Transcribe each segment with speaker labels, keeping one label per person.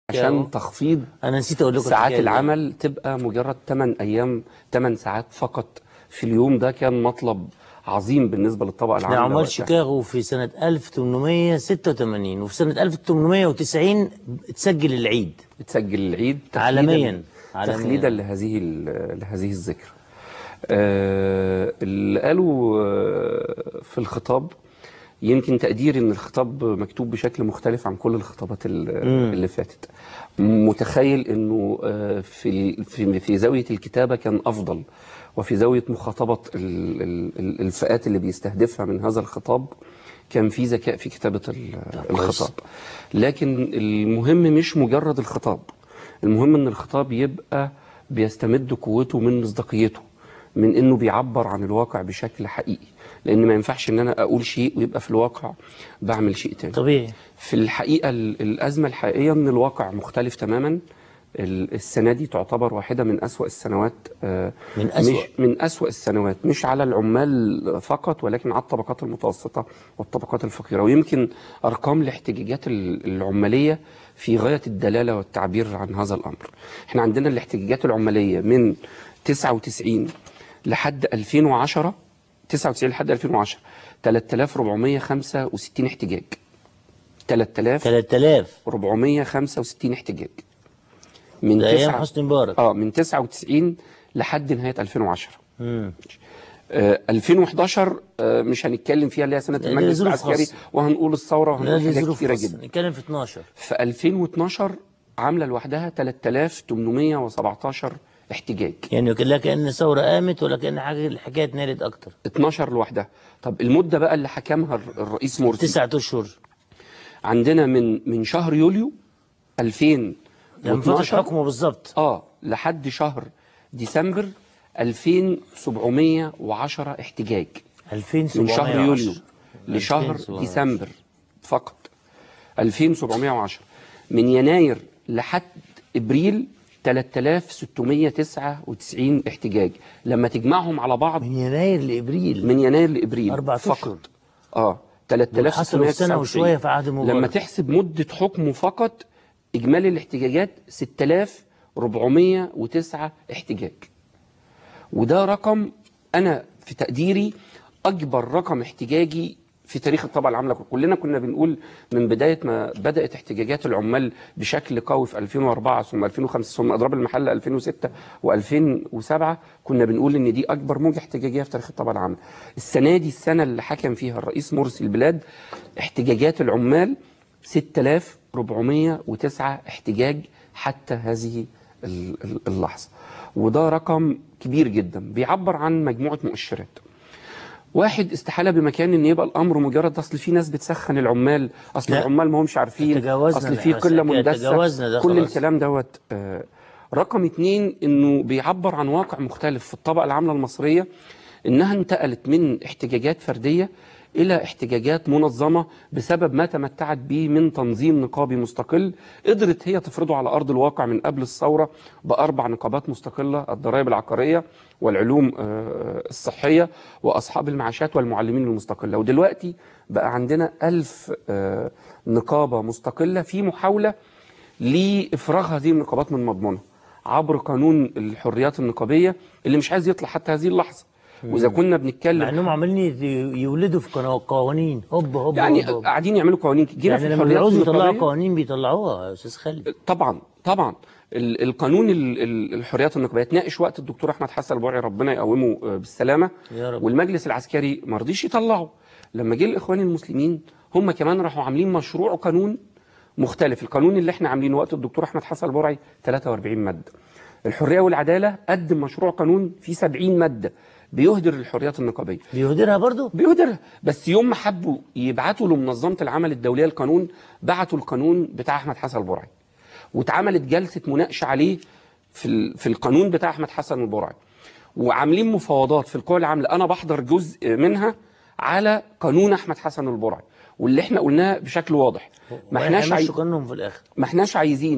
Speaker 1: عشان تخفيض
Speaker 2: انا نسيت اقول لكم
Speaker 1: ساعات
Speaker 2: الحكاية دي.
Speaker 1: العمل تبقى مجرد 8 ايام 8 ساعات فقط في اليوم ده كان مطلب عظيم بالنسبه للطبقه
Speaker 2: ده
Speaker 1: العامله
Speaker 2: عمال
Speaker 1: وقتها.
Speaker 2: شيكاغو في سنة 1886 وفي سنة 1890 اتسجل العيد
Speaker 1: تسجل العيد تخليداً-
Speaker 2: عالمياً. عالمياً.
Speaker 1: تخليدا لهذه ال- لهذه الذكرى آه، اللي قالوا آه، في الخطاب يمكن تقديري ان الخطاب مكتوب بشكل مختلف عن كل الخطابات ال- اللي فاتت متخيل انه آه، في في في زاويه الكتابه كان افضل وفي زاويه مخاطبه ال- ال- ال- الفئات اللي بيستهدفها من هذا الخطاب كان في ذكاء في كتابه ال- الخطاب لكن المهم مش مجرد الخطاب المهم ان الخطاب يبقى بيستمد قوته من مصداقيته من انه بيعبر عن الواقع بشكل حقيقي لان ما ينفعش ان انا اقول شيء ويبقى في الواقع بعمل شيء تاني
Speaker 2: طبيعي
Speaker 1: في الحقيقه ال- الازمه الحقيقيه ان الواقع مختلف تماما ال- السنه دي تعتبر واحده من اسوا السنوات آه،
Speaker 2: من أسوأ.
Speaker 1: مش من اسوا السنوات مش على العمال فقط ولكن على الطبقات المتوسطه والطبقات الفقيره ويمكن ارقام الاحتجاجات ال- العماليه في غايه الدلاله والتعبير عن هذا الامر احنا عندنا الاحتجاجات العماليه من 99 لحد 2010 99 لحد 2010 3465 احتجاج 3000
Speaker 2: 3000
Speaker 1: 465 احتجاج من
Speaker 2: ده ايام
Speaker 1: تسعة-
Speaker 2: حسني مبارك
Speaker 1: اه من 99 لحد نهايه 2010
Speaker 2: مم.
Speaker 1: آه 2011 آه مش هنتكلم فيها اللي هي سنه
Speaker 2: دي
Speaker 1: المجلس
Speaker 2: ظروف
Speaker 1: العسكري
Speaker 2: خاصة.
Speaker 1: وهنقول الثوره
Speaker 2: لا
Speaker 1: وهنقول
Speaker 2: دي
Speaker 1: حاجات
Speaker 2: ظروف
Speaker 1: كتيره
Speaker 2: خاصة.
Speaker 1: جدا
Speaker 2: نتكلم في 12
Speaker 1: في 2012 عامله لوحدها 3817 احتجاج
Speaker 2: يعني لا كأن ثورة قامت ولا كأن حاجة الحكاية اتنالت أكتر
Speaker 1: 12 لوحدها طب المده بقى اللي حكمها الر- الرئيس مرسي
Speaker 2: تسعة أشهر
Speaker 1: عندنا من من شهر يوليو
Speaker 2: يعني فترة
Speaker 1: 2012
Speaker 2: حكمه بالظبط
Speaker 1: اه لحد شهر ديسمبر 2710 احتجاج
Speaker 2: 2710
Speaker 1: من شهر يوليو لشهر
Speaker 2: 2710.
Speaker 1: ديسمبر فقط 2710 من يناير لحد ابريل 3699 احتجاج لما تجمعهم على بعض
Speaker 2: من يناير لإبريل
Speaker 1: من يناير لابريل
Speaker 2: أربع أشهر.
Speaker 1: فقط اه
Speaker 2: دول حصلوا في سنة
Speaker 1: 3699
Speaker 2: وشوية في عهد مبارك.
Speaker 1: لما تحسب مدة حكمه فقط إجمالي الاحتجاجات 6409 احتجاج وده رقم أنا في تقديري أكبر رقم احتجاجي في تاريخ الطبقة العاملة كلنا كنا بنقول من بداية ما بدأت احتجاجات العمال بشكل قوي في 2004 ثم 2005 ثم أضراب المحل 2006 و2007 كنا بنقول إن دي أكبر موجة احتجاجية في تاريخ الطبقة العاملة السنة دي السنة اللي حكم فيها الرئيس مرسي البلاد احتجاجات العمال 6409 احتجاج حتى هذه ال- ال- اللحظة وده رقم كبير جدا بيعبر عن مجموعة مؤشرات واحد استحاله بمكان ان يبقى الامر مجرد اصل في ناس بتسخن العمال اصل
Speaker 2: لا.
Speaker 1: العمال ما همش عارفين
Speaker 2: تجاوزنا
Speaker 1: اصل في
Speaker 2: بس
Speaker 1: قله
Speaker 2: كده
Speaker 1: مندسه
Speaker 2: تجاوزنا ده
Speaker 1: كل
Speaker 2: خلاص.
Speaker 1: الكلام دوت آه، رقم اتنين انه بيعبر عن واقع مختلف في الطبقه العامله المصريه انها انتقلت من احتجاجات فرديه الى احتجاجات منظمه بسبب ما تمتعت به من تنظيم نقابي مستقل قدرت هي تفرضه على ارض الواقع من قبل الثوره باربع نقابات مستقله الضرائب العقاريه والعلوم آه، الصحيه واصحاب المعاشات والمعلمين المستقله ودلوقتي بقى عندنا ألف آه، نقابه مستقله في محاوله لافراغ هذه النقابات من مضمونها عبر قانون الحريات النقابيه اللي مش عايز يطلع حتى هذه اللحظه واذا كنا
Speaker 2: مع
Speaker 1: بنتكلم
Speaker 2: انهم عاملين ي- يولدوا في قنا- قوانين هوب هوب
Speaker 1: يعني
Speaker 2: هوب هوب.
Speaker 1: قاعدين يعملوا قوانين جينا
Speaker 2: يعني
Speaker 1: في
Speaker 2: لما
Speaker 1: الحريات
Speaker 2: بيعوزوا يطلعوا
Speaker 1: النقابيه
Speaker 2: قوانين بيطلعوها يا استاذ خالد
Speaker 1: طبعا طبعا ال- القانون ال- ال- الحريات النقابيه اتناقش وقت الدكتور احمد حسن البرعي ربنا يقومه آه، بالسلامه
Speaker 2: يا رب.
Speaker 1: والمجلس العسكري ما رضيش يطلعه لما جه الاخوان المسلمين هم كمان راحوا عاملين مشروع قانون مختلف القانون اللي احنا عاملينه وقت الدكتور احمد حسن البرعي 43 ماده الحريه والعداله قدم مشروع قانون فيه 70 ماده بيهدر الحريات النقابيه
Speaker 2: بيهدرها برضو
Speaker 1: بيهدرها بس يوم ما حبوا يبعتوا لمنظمه العمل الدوليه القانون بعتوا القانون بتاع احمد حسن البرعي واتعملت جلسه مناقشه عليه في ال- في القانون بتاع احمد حسن البرعي وعاملين مفاوضات في القوى العامله انا بحضر جزء منها على قانون احمد حسن البرعي واللي احنا قلناه بشكل واضح ما احناش عايز
Speaker 2: هيمشوا قانونهم في الاخر
Speaker 1: ما احناش عايزين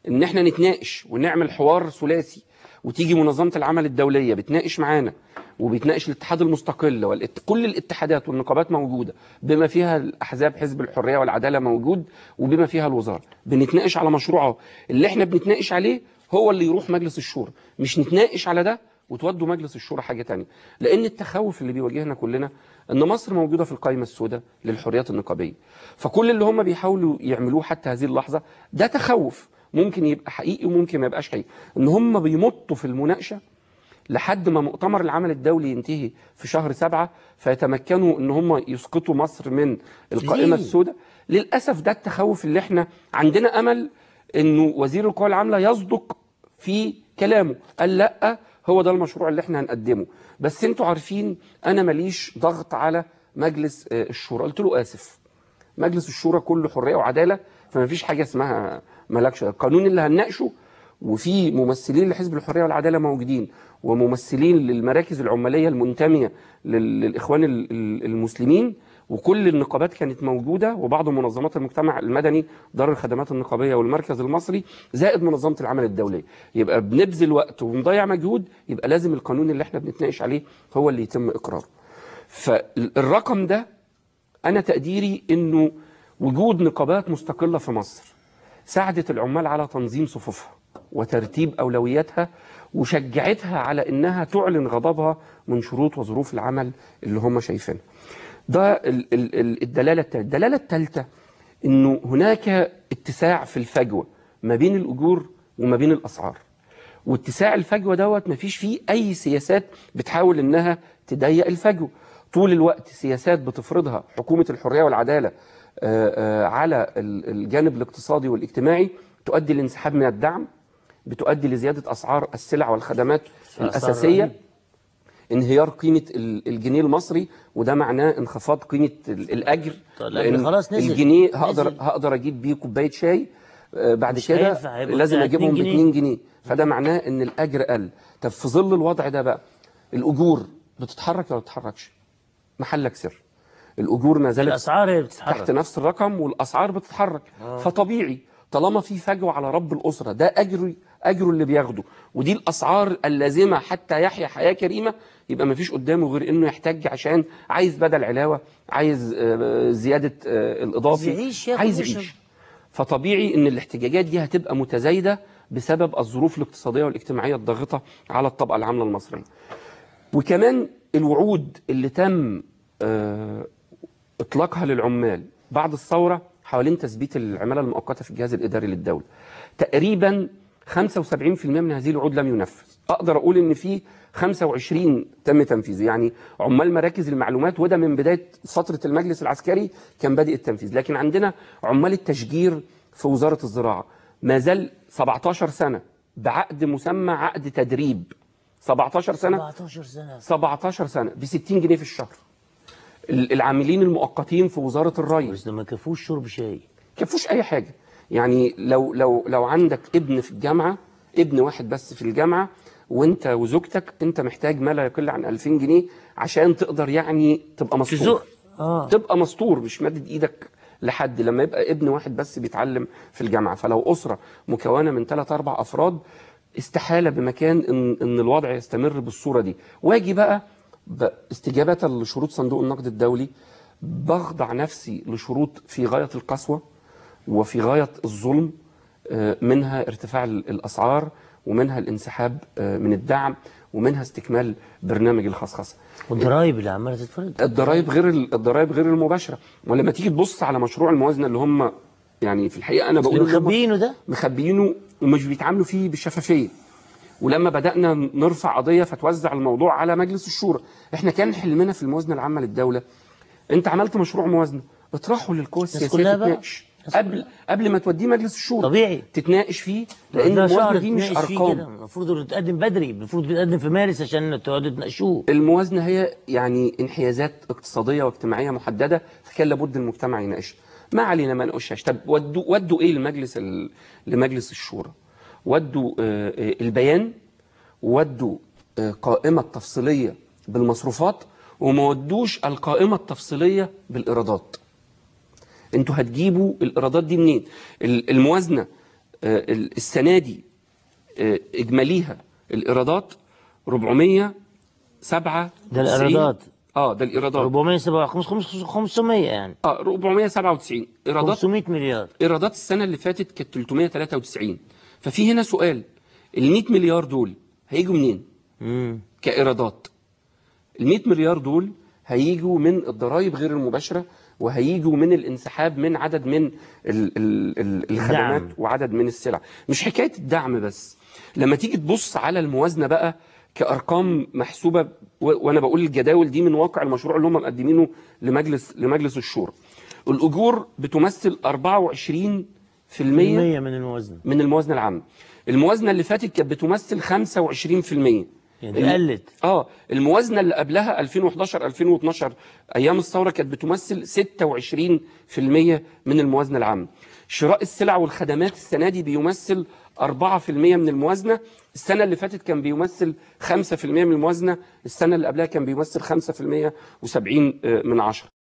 Speaker 1: ان احنا نتناقش ونعمل حوار ثلاثي وتيجي منظمه العمل الدوليه بتناقش معانا وبيتناقش الاتحاد المستقل والات... كل الاتحادات والنقابات موجوده بما فيها الاحزاب حزب الحريه والعداله موجود وبما فيها الوزاره بنتناقش على مشروعه اللي احنا بنتناقش عليه هو اللي يروح مجلس الشورى مش نتناقش على ده وتودوا مجلس الشورى حاجه تانية لان التخوف اللي بيواجهنا كلنا ان مصر موجوده في القائمه السوداء للحريات النقابيه فكل اللي هم بيحاولوا يعملوه حتى هذه اللحظه ده تخوف ممكن يبقى حقيقي وممكن ما يبقاش حقيقي ان هم بيمطوا في المناقشه لحد ما مؤتمر العمل الدولي ينتهي في شهر سبعة فيتمكنوا ان هم يسقطوا مصر من القائمة
Speaker 2: ليه؟
Speaker 1: السوداء للأسف ده التخوف اللي احنا عندنا أمل انه وزير القوى العاملة يصدق في كلامه قال لا هو ده المشروع اللي احنا هنقدمه بس انتوا عارفين انا ماليش ضغط على مجلس آه، الشورى قلت له اسف مجلس الشورى كله حريه وعداله فما فيش حاجه اسمها مالكش القانون اللي هنناقشه وفي ممثلين لحزب الحريه والعداله موجودين وممثلين للمراكز العماليه المنتميه لل- للاخوان ال- ال- المسلمين وكل النقابات كانت موجوده وبعض منظمات المجتمع المدني دار الخدمات النقابيه والمركز المصري زائد منظمه العمل الدوليه يبقى بنبذل وقت وبنضيع مجهود يبقى لازم القانون اللي احنا بنتناقش عليه هو اللي يتم اقراره فالرقم ده انا تقديري انه وجود نقابات مستقله في مصر ساعدت العمال على تنظيم صفوفها وترتيب اولوياتها وشجعتها على انها تعلن غضبها من شروط وظروف العمل اللي هم شايفينها. ده ال- ال- ال- الدلاله الثالثه، الدلاله الثالثه انه هناك اتساع في الفجوه ما بين الاجور وما بين الاسعار. واتساع الفجوه دوت مفيش فيه اي سياسات بتحاول انها تضيق الفجوه طول الوقت سياسات بتفرضها حكومه الحريه والعداله آه، آه، على ال- الجانب الاقتصادي والاجتماعي تؤدي لانسحاب من الدعم بتؤدي لزياده اسعار السلع والخدمات
Speaker 2: أسعار
Speaker 1: الاساسيه
Speaker 2: رهيبة.
Speaker 1: انهيار قيمه ال- الجنيه المصري وده معناه انخفاض قيمه ال- الاجر
Speaker 2: طيب الأجر خلاص نزل.
Speaker 1: الجنيه هقدر
Speaker 2: نزل.
Speaker 1: هقدر اجيب بيه كوبايه شاي آه، بعد
Speaker 2: مش
Speaker 1: كده
Speaker 2: هينفع، هيبقى
Speaker 1: لازم
Speaker 2: بتاع
Speaker 1: اجيبهم ب
Speaker 2: 2
Speaker 1: 2 جنيه فده معناه ان الاجر قل طب في ظل الوضع ده بقى الاجور بتتحرك ولا ما بتتحركش محلك سر الاجور ما زالت
Speaker 2: الاسعار هي
Speaker 1: تحت
Speaker 2: بتتحرك
Speaker 1: نفس الرقم والاسعار بتتحرك فطبيعي طالما في فجوه على رب الاسره ده اجر اجره اللي بياخده ودي الاسعار اللازمه حتى يحيا حياه كريمه يبقى ما فيش قدامه غير انه يحتاج عشان عايز بدل علاوه عايز آه، زياده آه، الاضافي
Speaker 2: عايز يعيش، ياكل
Speaker 1: عايز
Speaker 2: ويشرب.
Speaker 1: يعيش فطبيعي ان الاحتجاجات دي هتبقى متزايده بسبب الظروف الاقتصاديه والاجتماعيه الضاغطه على الطبقه العامله المصريه وكمان الوعود اللي تم آه، اطلاقها للعمال بعد الثوره حوالين تثبيت العماله المؤقته في الجهاز الاداري للدوله تقريبا 75% من هذه الوعود لم ينفذ اقدر اقول ان في 25 تم تنفيذه يعني عمال مراكز المعلومات وده من بدايه فتره المجلس العسكري كان بادئ التنفيذ لكن عندنا عمال التشجير في وزاره الزراعه ما زال 17 سنه بعقد مسمى عقد تدريب 17 سنه
Speaker 2: 17 سنه
Speaker 1: 17 سنه ب 60 جنيه في الشهر ال- العاملين المؤقتين في وزاره الري
Speaker 2: بس ده ما كفوش شرب شاي
Speaker 1: كفوش اي حاجه يعني لو لو لو عندك ابن في الجامعه ابن واحد بس في الجامعه وانت وزوجتك انت محتاج ما لا يقل عن 2000 جنيه عشان تقدر يعني تبقى مستور
Speaker 2: تزق اه
Speaker 1: تبقى مستور مش مادد ايدك لحد لما يبقى ابن واحد بس بيتعلم في الجامعه فلو اسره مكونه من ثلاث اربع افراد استحاله بمكان ان ان الوضع يستمر بالصوره دي واجي بقى ب- استجابه لشروط صندوق النقد الدولي بخضع نفسي لشروط في غايه القسوه وفي غايه الظلم آه، منها ارتفاع ال- الاسعار ومنها الانسحاب آه، من الدعم ومنها استكمال برنامج الخصخصه
Speaker 2: والضرايب اللي عماله تتفرض
Speaker 1: الضرايب غير ال- الضرايب غير المباشره ولما تيجي تبص على مشروع الموازنه اللي هم يعني في الحقيقه انا بقول
Speaker 2: اللي
Speaker 1: إن هم
Speaker 2: مخبيينه ده
Speaker 1: مخبيينه ومش بيتعاملوا فيه بالشفافيه ولما بدانا نرفع قضيه فتوزع الموضوع على مجلس الشورى احنا كان حلمنا في الموازنه العامه للدوله انت عملت مشروع موازنه اطرحه للقوى السياسيه
Speaker 2: كلها بقى.
Speaker 1: تتناقش
Speaker 2: الناس
Speaker 1: قبل قبل ما توديه مجلس الشورى
Speaker 2: طبيعي.
Speaker 1: تتناقش فيه لان
Speaker 2: ده شهر
Speaker 1: الموازنه دي مش
Speaker 2: تناقش فيه
Speaker 1: ارقام
Speaker 2: كده. المفروض إنه تتقدم بدري المفروض تتقدم في مارس عشان تقعدوا تناقشوه
Speaker 1: الموازنه هي يعني انحيازات اقتصاديه واجتماعيه محدده فكان لابد المجتمع يناقشها ما علينا ما نقولش طب ودوا ودوا ايه لمجلس ال... لمجلس الشورى ودوا آه، آه، البيان ودوا آه، قائمه تفصيليه بالمصروفات وما ودوش القائمه التفصيليه بالايرادات انتوا هتجيبوا الايرادات دي منين ال- الموازنه آه، ال- السنه دي آه، اجماليها الايرادات 407
Speaker 2: ده الإيرادات.
Speaker 1: اه ده الايرادات
Speaker 2: 457 500 يعني
Speaker 1: اه 497 ايرادات
Speaker 2: 500 مليار
Speaker 1: ايرادات السنه اللي فاتت كانت 393 ففي هنا سؤال ال 100 مليار دول هيجوا منين
Speaker 2: امم
Speaker 1: كايرادات ال 100 مليار دول هيجوا من الضرائب غير المباشره وهيجوا من الانسحاب من عدد من ال ال ال الخدمات
Speaker 2: الدعم.
Speaker 1: وعدد من السلع مش حكايه الدعم بس لما تيجي تبص على الموازنه بقى كارقام محسوبه و- وانا بقول الجداول دي من واقع المشروع اللي هم مقدمينه لمجلس لمجلس الشورى الاجور بتمثل 24%
Speaker 2: المية من الموازنة
Speaker 1: من الموازنه العامه الموازنه اللي فاتت كانت بتمثل 25%
Speaker 2: يعني قلت
Speaker 1: اه الموازنه اللي قبلها 2011 2012 ايام الثوره كانت بتمثل 26% من الموازنه العامه شراء السلع والخدمات السنه دي بيمثل 4% من الموازنه السنه اللي فاتت كان بيمثل 5% من الموازنه السنه اللي قبلها كان بيمثل 5% و70 من عشرة